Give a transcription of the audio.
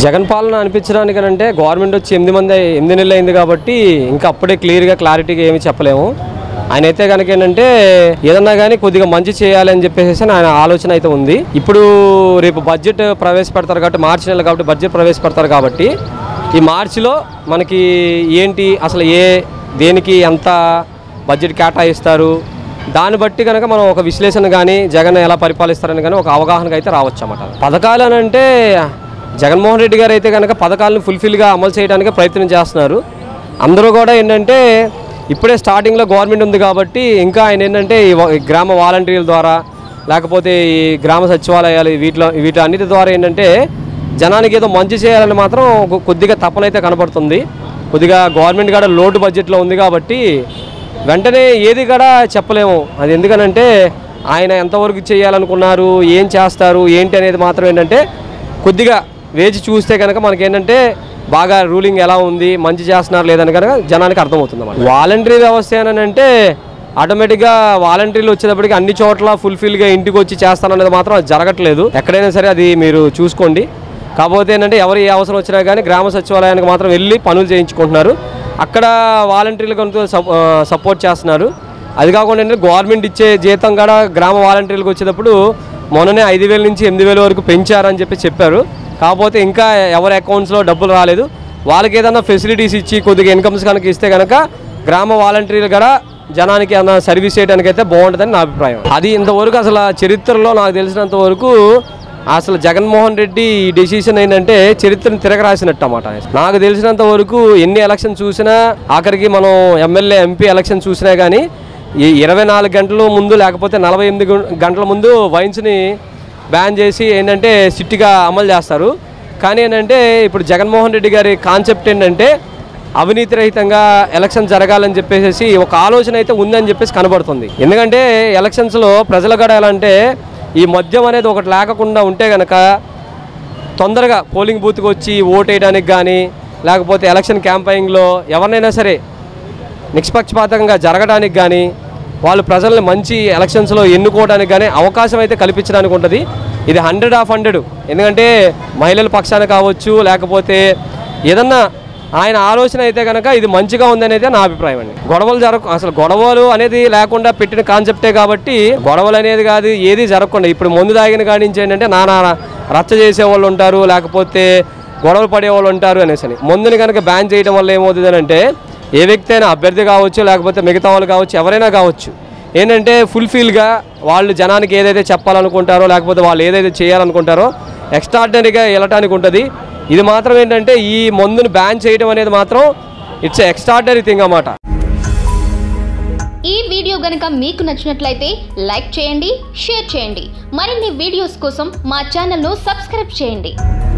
జగన్ పాలన అనిపించడానికి అంటే గవర్నమెంట్ వచ్చి ఎనిమిది మంది ఎనిమిది నెలలు అయింది కాబట్టి ఇంకా అప్పుడే క్లియర్గా క్లారిటీగా ఏమీ చెప్పలేము ఆయన అయితే కనుక ఏంటంటే ఏదన్నా కానీ కొద్దిగా మంచి చేయాలి అని చెప్పేసి ఆయన ఆలోచన అయితే ఉంది ఇప్పుడు రేపు బడ్జెట్ ప్రవేశపెడతారు కాబట్టి మార్చి నెల కాబట్టి బడ్జెట్ ప్రవేశపెడతారు కాబట్టి ఈ మార్చిలో మనకి ఏంటి అసలు ఏ దేనికి ఎంత బడ్జెట్ కేటాయిస్తారు దాన్ని బట్టి కనుక మనం ఒక విశ్లేషణ కానీ జగన్ ఎలా పరిపాలిస్తారని కానీ ఒక అవగాహనకు అయితే రావచ్చు అన్నమాట పథకాలు అని అంటే జగన్మోహన్ రెడ్డి గారు అయితే కనుక పథకాలను ఫుల్ఫిల్గా అమలు చేయడానికి ప్రయత్నం చేస్తున్నారు అందరూ కూడా ఏంటంటే ఇప్పుడే స్టార్టింగ్లో గవర్నమెంట్ ఉంది కాబట్టి ఇంకా ఆయన ఏంటంటే ఈ వ- ఈ గ్రామ వాలంటీర్ల ద్వారా లేకపోతే ఈ గ్రామ సచివాలయాలు వీటిలో వీటన్నిటి ద్వారా ఏంటంటే జనానికి ఏదో మంచి చేయాలని మాత్రం కొ- కొద్దిగా తపనైతే కనపడుతుంది కొద్దిగా గవర్నమెంట్ కూడా లోటు బడ్జెట్లో ఉంది కాబట్టి వెంటనే ఏది కూడా చెప్పలేము అది ఎందుకనంటే ఆయన ఎంతవరకు చేయాలనుకున్నారు ఏం చేస్తారు ఏంటి అనేది మాత్రం ఏంటంటే కొద్దిగా వేచి చూస్తే కనుక మనకేంటంటే బాగా రూలింగ్ ఎలా ఉంది మంచి చేస్తున్నారు లేదని కనుక జనానికి అర్థమవుతుంది అన్నమాట వాలంటరీ వ్యవస్థ ఏనంటే ఆటోమేటిక్గా వాలంటీర్లు వచ్చేటప్పటికి అన్ని చోట్ల ఫుల్ఫిల్గా ఇంటికి వచ్చి చేస్తాననేది మాత్రం అది జరగట్లేదు ఎక్కడైనా సరే అది మీరు చూసుకోండి కాకపోతే ఏంటంటే ఎవరు ఏ అవసరం వచ్చినా కానీ గ్రామ సచివాలయానికి మాత్రం వెళ్ళి పనులు చేయించుకుంటున్నారు అక్కడ వాలంటీర్లు కొంత సపోర్ట్ చేస్తున్నారు అది కాకుండా ఏంటంటే గవర్నమెంట్ ఇచ్చే జీతం కూడా గ్రామ వాలంటీర్లకు వచ్చేటప్పుడు మొన్ననే ఐదు వేల నుంచి ఎనిమిది వేల వరకు పెంచారని చెప్పి చెప్పారు కాకపోతే ఇంకా ఎవరి అకౌంట్స్లో డబ్బులు రాలేదు వాళ్ళకి ఏదైనా ఫెసిలిటీస్ ఇచ్చి కొద్దిగా ఇన్కమ్స్ కనుక ఇస్తే కనుక గ్రామ వాలంటీర్లు కూడా జనానికి ఏమైనా సర్వీస్ చేయడానికి అయితే బాగుంటుందని నా అభిప్రాయం అది ఇంతవరకు అసలు ఆ చరిత్రలో నాకు తెలిసినంత వరకు అసలు జగన్మోహన్ రెడ్డి ఈ డెసిషన్ ఏంటంటే చరిత్రను తిరగరాసినట్టు అన్నమాట నాకు తెలిసినంత వరకు ఎన్ని ఎలక్షన్ చూసినా ఆఖరికి మనం ఎమ్మెల్యే ఎంపీ ఎలక్షన్ చూసినా కానీ ఈ ఇరవై నాలుగు గంటల ముందు లేకపోతే నలభై ఎనిమిది గు- గంటల ముందు వైన్స్ని బ్యాన్ చేసి ఏంటంటే స్ట్రిక్ట్గా అమలు చేస్తారు కానీ ఏంటంటే ఇప్పుడు జగన్మోహన్ రెడ్డి గారి కాన్సెప్ట్ ఏంటంటే అవినీతి రహితంగా ఎలక్షన్ జరగాలని చెప్పేసి ఒక ఆలోచన అయితే ఉందని చెప్పేసి కనబడుతుంది ఎందుకంటే ఎలక్షన్స్లో ప్రజల గడ ఎలా అంటే ఈ మద్యం అనేది ఒకటి లేకుండా ఉంటే కనుక తొందరగా పోలింగ్ బూత్కి వచ్చి ఓట్ వేయడానికి కానీ లేకపోతే ఎలక్షన్ క్యాంపెయిన్లో ఎవరినైనా సరే నిష్పక్షపాతంగా జరగడానికి కానీ వాళ్ళు ప్రజల్ని మంచి ఎలక్షన్స్లో ఎన్నుకోవడానికి కానీ అవకాశం అయితే కల్పించడానికి ఉంటుంది ఇది హండ్రెడ్ ఆఫ్ హండ్రెడ్ ఎందుకంటే మహిళల పక్షాన కావచ్చు లేకపోతే ఏదన్నా ఆయన ఆలోచన అయితే కనుక ఇది మంచిగా ఉందని అయితే నా అభిప్రాయం అండి గొడవలు జరగ అసలు గొడవలు అనేది లేకుండా పెట్టిన కాన్సెప్టే కాబట్టి గొడవలు అనేది కాదు ఏది జరగకుండా ఇప్పుడు ముందు తాగిన కాడి నుంచి ఏంటంటే నానా రచ్చ చేసే వాళ్ళు ఉంటారు లేకపోతే గొడవలు పడే వాళ్ళు ఉంటారు అనేసి అని ముందుని కనుక బ్యాన్ చేయడం వల్ల ఏమవుతుంది అంటే ఏ వ్యక్తి అయినా అభ్యర్థి కావచ్చు లేకపోతే మిగతా వాళ్ళు కావచ్చు ఎవరైనా కావచ్చు ఏంటంటే ఫుల్ఫిల్గా వాళ్ళు జనానికి ఏదైతే చెప్పాలనుకుంటారో లేకపోతే వాళ్ళు ఏదైతే చేయాలనుకుంటారో ఎక్స్ట్రాడినరీగా వెళ్ళటానికి ఉంటుంది ఇది మాత్రం ఏంటంటే ఈ మందుని బ్యాన్ చేయడం అనేది మాత్రం ఇట్స్ ఎక్స్ట్రాడినరీ థింగ్ అన్నమాట ఈ వీడియో గనక మీకు నచ్చినట్లయితే లైక్ చేయండి షేర్ చేయండి మరిన్ని వీడియోస్ కోసం మా ఛానల్ను సబ్స్క్రైబ్ చేయండి